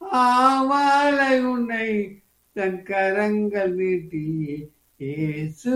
ஆவாலை உன்னை தன் கரங்கள் நீட்டி இயேசு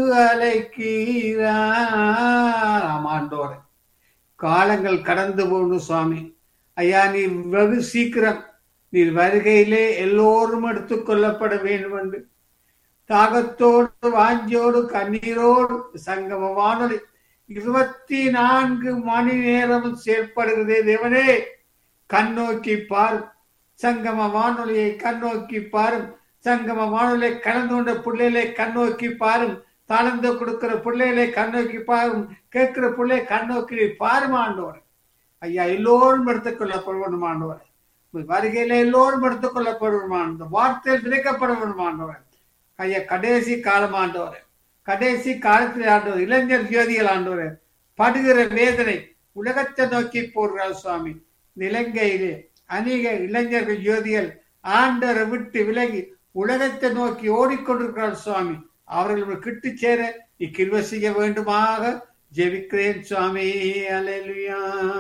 அழைக்கிறார் ஆமாண்டோரே காலங்கள் கடந்து போகணும் சுவாமி ஐயா நீ வெகு சீக்கிரம் நீர் வருகையிலே எல்லோரும் எடுத்துக் கொள்ளப்பட வேண்டும் என்று தாகத்தோடு வாஞ்சியோடு கண்ணீரோடு சங்கம வானொலி இருபத்தி நான்கு மணி நேரம் செயல்படுகிறதே தேவனே கண்ணோக்கி பாரும் சங்கம வானொலியை கண்ணோக்கி பாரும் சங்கம வானொலியை கலந்து கொண்ட பிள்ளைகளை கண்ணோக்கி பாரும் தாளந்து கொடுக்கிற பிள்ளைகளை கண்ணோக்கி பாரும் கேட்கிற பிள்ளை கண்ணோக்கி பாரும் ஆண்டவர் ஐயா எல்லோரும் எடுத்துக் கொள்ளப்படுவோம் ஆண்டவர் வருகையில எல்லோரும் எடுத்துக் கொள்ளப்படுவோம் இந்த வார்த்தையில் விதைக்கப்பட வேண்டும் ஆண்டவர் ஐயா கடைசி காலம் ஆண்டவர் கடைசி காலத்தில் ஆண்டவர் இளைஞர் ஜோதிகள் ஆண்டவர் படுகிற வேதனை உலகத்தை நோக்கி போகிறார் சுவாமி இந்த இலங்கையிலே அநேக இளைஞர்கள் ஜோதிகள் ஆண்டரை விட்டு விலகி உலகத்தை நோக்கி ஓடிக்கொண்டிருக்கிறார் சுவாமி அவர்கள் கிட்டு சேர இக்கிருவ செய்ய வேண்டுமாக ஜெபிக்கிறேன் சுவாமி அலையா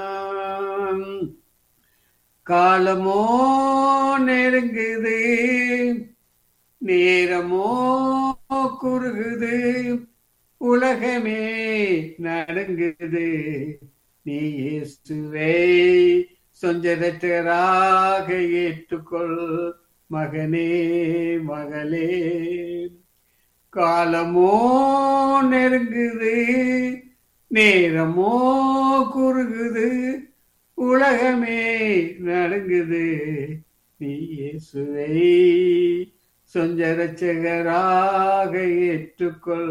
காலமோ நெருங்குது நேரமோ குறுகுது உலகமே நடுங்குது நீ இயேசுவை சொஞ்சரற்றராக ஏற்றுக்கொள் மகனே மகளே காலமோ நெருங்குது நேரமோ குறுகுது உலகமே நடுங்குது நீ இயேசுவை சொஞ்சரட்சகராக ஏற்றுக்கொள்